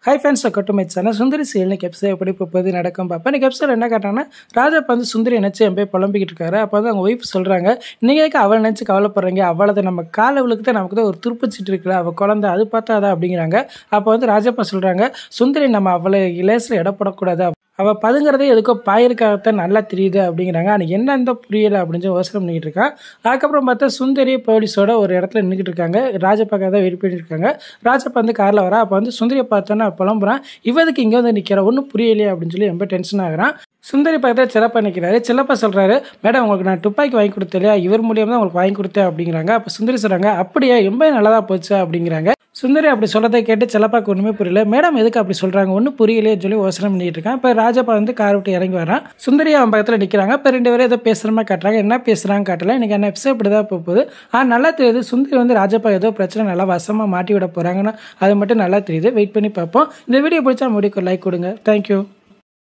high fans கட்டுமை channel Sundari சீல் episode எப்படி போகுது நடக்கும் பார்ப்பேன் இன்னைக்கு எபிசோட் என்ன காட்டாங்கன்னா ராஜா இப்போ வந்து சுந்தரி நினச்சி என் போய் புலம்பிக்கிட்டு இருக்காரு அப்போ வந்து அவங்க ஒய்ஃப் சொல்கிறாங்க நீங்கள் அவளை நினச்சி கவலைப்படுறீங்க அவளது நம்ம கால அவளுக்கு தான் நமக்கு தான் ஒரு துருப்புச்சிட்டு இருக்குல்ல அவள் குழந்தை அது பார்த்தா அதான் அப்படிங்கிறாங்க அப்போ வந்து ராஜப்பா சொல்கிறாங்க சுந்தரி நம்ம அவளை இலேசில் இடப்படக்கூடாது அவள் பதுங்கிறதே எதுக்கோ பாயிருக்காகத்தான் நல்லா தெரியுது அப்படிங்கிறாங்க ஆனால் என்னெந்த புரியலை அப்படின்னு சொல்லி யோசனை பண்ணிக்கிட்டு இருக்கா அதுக்கப்புறம் பார்த்தா சுந்தரி போலீஸோட ஒரு இடத்துல நின்றுக்கிட்டு இருக்காங்க ராஜப்பாக்காக தான் வெயிட் பண்ணிட்டு இருக்காங்க ராஜப்பா வந்து காரில் வரா அப்போ வந்து சுந்தரியை பார்த்தோன்னா புலம்புறான் இவதுக்கு இங்கே வந்து நிற்கிற ஒன்றும் புரியலையே அப்படின்னு சொல்லி ரொம்ப டென்ஷன் ஆகுறான் சுந்தரி பக்கத்தில் சிலப்பா நிற்கிறாரு சிலப்பா சொல்கிறாரு மேடம் உங்களுக்கு நான் துப்பாக்கி வாங்கி கொடுத்தேன் இல்லையா இவர் மூலியம் தான் உங்களுக்கு வாங்கி கொடுத்தேன் அப்படிங்கிறாங்க அப்போ சுந்தரி சொல்கிறாங்க அப்படியே ரொம்ப நல்லதா போச்சு அப்படிங்கிறாங்க சுந்தரி அப்படி சொல்றதை கேட்டு செல்லப்பாக்கு ஒன்றுமே புரியல மேடம் எதுக்கு அப்படி சொல்கிறாங்க ஒன்றும் புரியலையே சொல்லி யோசனை பண்ணிட்டு இருக்கான் இப்போ ராஜப்பா வந்து கார் விட்டு இறங்கி வரான் சுந்தரி அவன் பக்கத்தில் நிற்கிறாங்க இப்போ ரெண்டு பேரும் ஏதோ பேசுகிற மாதிரி காட்டுறாங்க என்ன பேசுகிறாங்க காட்டல எனக்கு என்ன எபிசோட் இப்படி தான் போகுது ஆனால் நல்லா தெரியுது சுந்தரி வந்து ராஜப்பா ஏதோ பிரச்சனை நல்லா வசமாக மாட்டி விட போகிறாங்கன்னா அது மட்டும் நல்லா தெரியுது வெயிட் பண்ணி பார்ப்போம் இந்த வீடியோ பிடிச்சா முடிக்கும் லைக் கொடுங்க தேங்க்யூ